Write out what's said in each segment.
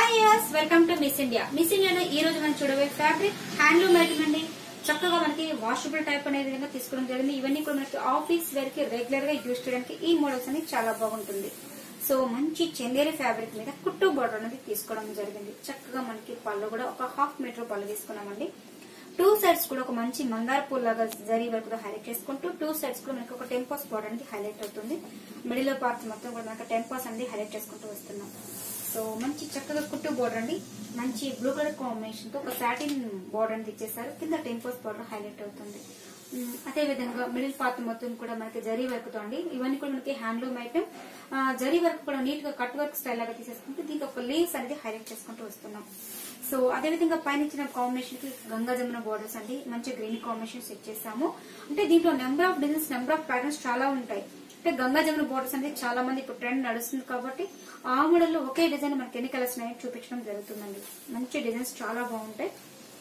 hi yes welcome to Miss India Miss ఇండియాలో ఈ రోజు మనం చూడబోయే ఫ్యాబ్రిక్ హ్యాండ్లూమ్ ఐటమ్ అండి చక్కగా మనకి వాషబుల్ టైప్ అనే విధంగా తీసుకోవడం జరిగింది ఇవన్నీ కూడా మనకి ఆఫీస్ వేర్ కి రెగ్యులర్ గా యూజ్ చేయడానికి ఈ మోడల్స్ అనేది చాలా బాగుంటుంది సో మంచి చందేరి ఫ్యాబ్రిక్ మీద కుట్టు బోర్డర్ అనేది తీసుకోవడం జరిగింది చక్కగా మనకి పళ్ళు కూడా ఒక హాఫ్ మీటర్ పళ్ళు తీసుకున్నామండి టూ సైడ్స్ కూడా ఒక మంచి మందార పూల్ లాగా జరీ వరకు హైలైట్ చేసుకుంటూ టూ సైడ్స్ కూడా మనకి ఒక టెంపోస్ బోర్డర్ అనేది హైలైట్ అవుతుంది మిడిల్ పార్ట్ మొత్తం కూడా మనకి టెంపోస్ అనేది హైలైట్ చేసుకుంటూ వస్తున్నాం సో మంచి చక్కగా కుట్టు బోర్డర్ అండి మంచి బ్లూ కలర్ కాంబినేషన్ తో ఒక సాటిన్ బోర్డర్ అనేది ఇచ్చేసారు కింద టెంపోస్ బోర్డర్ హైలైట్ అవుతుంది ఉమ్, అదే విధంగా మిడిల్ పార్ట్ మొత్తం కూడా మనకి జరీ వర్క్ తో అండి ఇవన్నీ కూడా మనకి హ్యాండ్లూమ్ ఐటమ్ జరీ వర్క్ కూడా నీట్ గా కట్ వర్క్ స్టైల్ లాగా తీసేసుకుంటూ దీంట్లో ఒక లేస్ అనేది హైలైట్ చేసుకుంటూ వస్తున్నాం సో అదే విధంగా పైన ఇచ్చిన కాంబినేషన్ కి గంగా జమున బోర్డర్స్ అండి మంచి గ్రీన్ కాంబినేషన్ సెట్ చేసాము అంటే దీంట్లో number of designs number of patterns చాలా ఉంటాయి అంటే గంగా జమున బోర్డర్స్ అనేది చాలా మంది ఇప్పుడు ట్రెండ్ నడుస్తుంది కాబట్టి ఆ మోడల్ లో ఒకే డిజైన్ మనకి ఎన్ని కలర్స్ ఉన్నాయో చూపించడం జరుగుతుందండి మంచి డిజైన్స్ చాలా బాగుంటాయి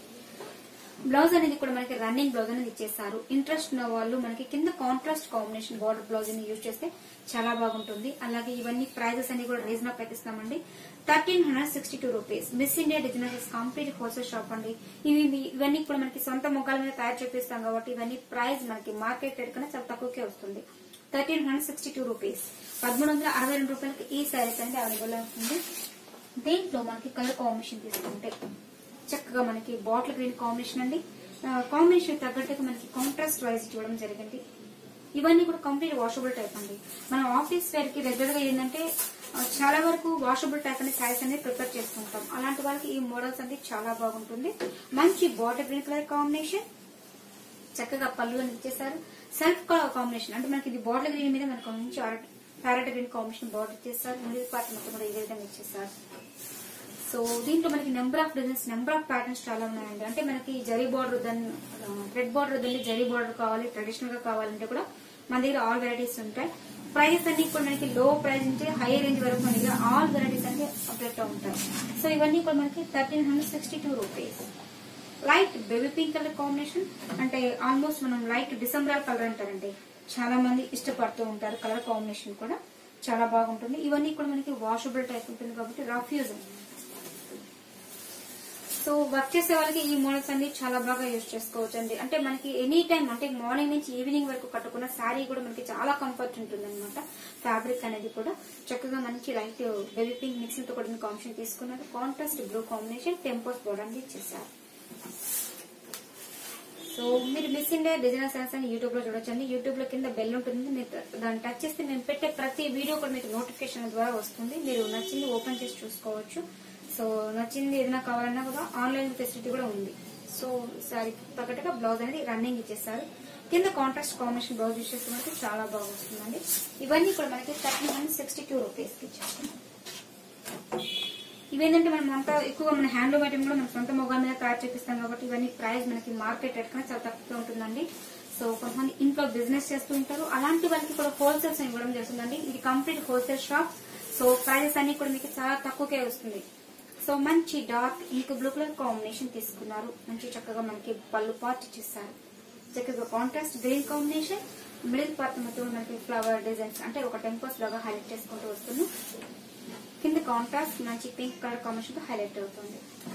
బ్లౌజ్ అనేది కూడా మనకి రన్నింగ్ బ్లౌజ్ అనేది ఇచ్చేసారు ఇంట్రెస్ట్ ఉన్న వాళ్ళు మనకి కింద కాంట్రాస్ట్ కాంబినేషన్ బార్డర్ బ్లౌజ్ ని యూజ్ చేస్తే చాలా బాగుంటుంది అలాగే ఇవన్నీ ప్రైజెస్ అన్ని కూడా రీజనబుల్ పెట్టిస్తామండి thirteen hundred sixty two rupees Miss India designers complete wholesale shop అండి ఇవి ఇవి- ఇవన్నీ కూడా మనకి సొంత మొక్కల మీద తయారు చేపిస్తాం కాబట్టి ఇవన్నీ ప్రైస్ మనకి మార్కెట్ రేట్ కన్నా చాలా తక్కువకే వస్తుంది thirteen hundred sixty two rupees పదమూడు వందల అరవై రెండు రూపాయలకి ఈ శారీస్ అనేది అవైలబుల్ అవుతుంది దీంట్లో మనకి కలర్ కాంబినేషన్ తీసుకుంటే చక్కగా మనకి బాటిల్ గ్రీన్ కాంబినేషన్ అండి కాంబినేషన్ తగ్గట్టుగా మనకి కాంట్రాస్ట్ వైజ్ చూడడం జరిగింది ఇవన్నీ కూడా కంప్లీట్ వాషబుల్ టైప్ అండి మనం ఆఫీస్ వేర్ కి రెగ్యులర్ గా ఏంటంటే ఆ, చాలా వరకు వాషబుల్ టైప్ అనే శారీస్ అనేది ప్రిపేర్ చేసుకుంటాం అలాంటి వాళ్ళకి ఈ మోడల్స్ అనేది చాలా బాగుంటుంది మంచి బాటిల్ గ్రీన్ కలర్ కాంబినేషన్ చక్కగా పళ్ళు అని ఇచ్చేసారు సెల్ఫ్ కాంబినేషన్ అంటే మనకి ఇది బాటిల్ గ్రీన్ మీద మనకు మంచి ప్యారెట్ గ్రీన్ కాంబినేషన్ బార్డర్ ఇచ్చేసారు మిడిల్ పార్ట్ మొత్తం కూడా ఇదే విధంగా ఇచ్చేసారు సో దీంట్లో మనకి number of designs number of patterns చాలా ఉన్నాయండి అంటే మనకి జరీ బార్డర్ దాన్ని రెడ్ బార్డర్ వద్దండి జరీ బార్డర్ కావాలి ట్రెడిషనల్ గా కావాలంటే కూడా మన దగ్గర ఆల్ వెరైటీస్ ఉంటాయి ప్రైస్ అన్ని కూడా మనకి లో ప్రైస్ నుంచి హై రేంజ్ వరకు మన దగ్గర ఆల్ వెరైటీస్ అన్ని అప్డేట్ ఉంటాయి సో ఇవన్నీ కూడా మనకి thirteen hundred sixty two rupees light baby pink colour combination అంటే ఆల్మోస్ట్ మనం లైట్ డిసెంబర్ కలర్ అంటారండి చాలా మంది ఇష్టపడుతూ ఉంటారు కలర్ కాంబినేషన్ కూడా చాలా బాగుంటుంది ఇవన్నీ కూడా మనకి వాషబుల్ టైప్ ఉంటుంది కాబట్టి రఫ్ యూజ్ సో వర్క్ చేసే వాళ్ళకి ఈ మోడల్స్ అన్ని చాలా బాగా యూజ్ చేసుకోవచ్చు అండి అంటే మనకి ఎనీ టైం అంటే మార్నింగ్ నుంచి ఈవినింగ్ వరకు కట్టుకున్న శారీ కూడా మనకి చాలా కంఫర్ట్ ఉంటుంది అనమాట ఫ్యాబ్రిక్ అనేది కూడా చక్కగా మంచి లైట్ బేబీ పింక్ మిక్సింగ్ తో కూడిన కాంబినేషన్ తీసుకున్నారు కాంట్రాస్ట్ బ్లూ కాంబినేషన్ టెంపోస్ బోర్డర్ అనేది ఇచ్చేసారు సో మీరు మిస్ ఇండియా డిజైనర్ సైన్స్ అని యూట్యూబ్ లో చూడొచ్చండి యూట్యూబ్ లో కింద బెల్ ఉంటుంది మీరు దాన్ని టచ్ చేస్తే మేము పెట్టే ప్రతి వీడియో కూడా మీకు నోటిఫికేషన్ ద్వారా వస్తుంది మీరు నచ్చింది ఓపెన్ చేసి చూసుకోవచ్చు సో నచ్చింది ఏదైనా కావాలన్నా కూడా ఆన్లైన్ ఫెసిలిటీ కూడా ఉంది సో సారీ తగ్గట్టుగా బ్లౌజ్ అనేది రన్నింగ్ ఇచ్చేస్తారు కింద కాంట్రాస్ట్ కాంబినేషన్ బ్లౌజ్ యూస్ చేస్తే మనకి చాలా బాగా వస్తుందండి ఇవన్నీ కూడా మనకి thirteen hundred sixty two rupees కి ఇచ్చేస్తాం ఇవేంటంటే మనం అంతా ఎక్కువ మన హ్యాండ్లూమ్ ఐటమ్ కూడా మన సొంత మొగాల మీద తయారు చేపిస్తాం కాబట్టి ఇవన్నీ ప్రైస్ మనకి మార్కెట్ రేట్ కన్నా చాలా తక్కువ ఉంటుందండి సో కొంతమంది ఇంట్లో బిజినెస్ చేస్తూ ఉంటారు అలాంటి వాళ్ళకి కూడా హోల్సేల్స్ ఇవ్వడం జరుగుతుందండి ఇది complete wholesale shop so prices అన్ని కూడా మీకు చాలా తక్కువకే వస్తుంది సో మంచి dark ink blue colour combination తీసుకున్నారు మంచి చక్కగా మనకి పళ్ళు పార్ట్ ఇచ్చేస్తారు చక్కగా contrast green combination middle part మొత్తం మనకి ఫ్లవర్ డిజైన్స్ అంటే ఒక టెంపోస్ లాగా హైలైట్ చేసుకుంటూ వస్తున్నాం కింద కాంట్రాస్ట్ మంచి పింక్ కలర్ కాంబినేషన్ తో హైలైట్ అవుతుంది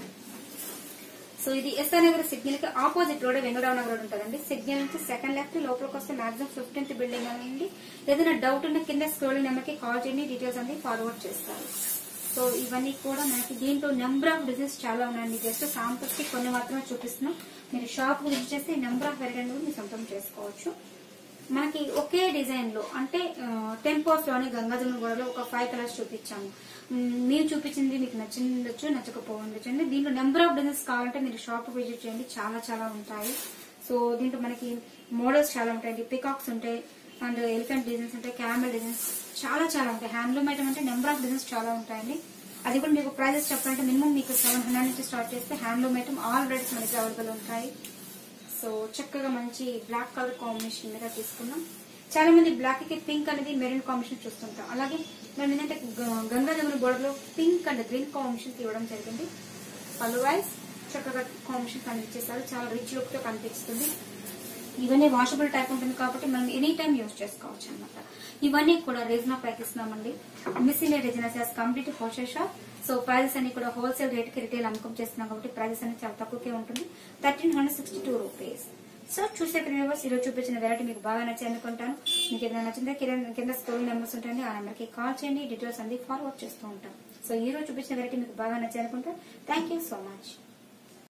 సో ఇది ఎస్ఆర్ నగర్ సిగ్నల్ కి opposite road Venkatarao Nagar road ఉంటుందండి సిగ్నల్ నుంచి సెకండ్ లెఫ్ట్ లోపలికి వస్తే మాక్సిమం ఫిఫ్టీన్త్ బిల్డింగ్ అనేది ఏదైనా డౌట్ ఉన్న కింద స్క్రోలింగ్ నెంబర్ కి కాల్ చేయండి డీటెయిల్స్ అన్ని ఫార్వర్డ్ చేస్తారు సో ఇవన్నీ కూడా మనకి దీంట్లో నెంబర్ ఆఫ్ డిజైన్స్ చాలా ఉన్నాయండి జస్ట్ సాంపుల్స్ కి కొన్ని మాత్రమే చూపిస్తున్నాం మీరు షాప్ విజిట్ చేస్తే నెంబర్ ఆఫ్ వెరైటీ కూడా మీరు సొంతం చేసుకోవచ్చు మనకి ఒకే డిజైన్ లో అంటే టెంపోస్ లోని గంగాజమున గోడలో ఒక ఫైవ్ కలర్స్ చూపించాము మ్, మీరు చూపించింది మీకు నచ్చిండొచ్చు నచ్చకపోవచ్చు అండి దీంట్లో నెంబర్ ఆఫ్ డిజైన్స్ కావాలంటే మీరు షాప్ విజిట్ చేయండి చాలా చాలా ఉంటాయి సో దీంట్లో మనకి మోడల్స్ చాలా ఉంటాయండి పికాక్స్ ఉంటాయి అండ్ ఎలిఫెంట్ డిజైన్స్ ఉంటాయి క్యామెల్ డిజైన్స్ చాలా చాలా ఉంటాయి హ్యాండ్లూమ్ ఐటమ్ అంటే నెంబర్ ఆఫ్ డిజైన్స్ చాలా ఉంటాయండి అది కూడా మీకు ప్రైజెస్ చెప్పాలంటే మినిమం మీకు సెవెన్ హండ్రెడ్ నుంచి స్టార్ట్ చేస్తే హ్యాండ్లూమ్ ఐటమ్ ఆల్ రేట్స్ మనకి అవైలబుల్ ఉంటాయి సో చక్కగా మంచి బ్లాక్ కలర్ కాంబినేషన్ మీద తీసుకున్నాం చాలా మంది బ్లాక్ కి పింక్ అనేది మెరూన్ కాంబినేషన్ చూస్తుంటాం అలాగే మనం ఏంటంటే గ- గంగా జమున బోర్డర్ లో పింక్ అండ్ గ్రీన్ కాంబినేషన్ ఇవ్వడం జరిగింది పళ్ళు వైజ్ చక్కగా కాంబినేషన్ కనిపించేస్తారు చాలా రిచ్ లుక్ తో కనిపిస్తుంది ఇవన్నీ వాషబుల్ టైప్ ఉంటుంది కాబట్టి మనం ఎనీ టైం యూజ్ చేసుకోవచ్చు అనమాట ఇవన్నీ కూడా రీజనబుల్ ప్రైస్ ఇస్తున్నామండి మిస్సిలే రెజినెస్ complete wholesale shop so prices అన్ని కూడా హోల్సేల్ రేట్ కి రిటైల్ అమ్మకం చేస్తున్నాం కాబట్టి ప్రైజెస్ అనేది చాలా తక్కువకే ఉంటుంది thirteen hundred sixty two rupees so చూసే వ్యూవర్స్ ఈరోజు చూపించిన వెరైటీ మీకు బాగా నచ్చి అనుకుంటాను మీకు ఏదైనా నచ్చిందా కింద కింద స్క్రోల్ నెంబర్స్ ఉంటాయండి ఆ నెంబర్కి కాల్ చేయండి డీటెయిల్స్ అన్ని ఫార్వర్డ్ చేస్తూ ఉంటాం సో ఈ రోజు చూపించిన వెరైటీ మీకు బాగా నచ్చి అనుకుంటా థ్యాంక్ యూ సో మచ్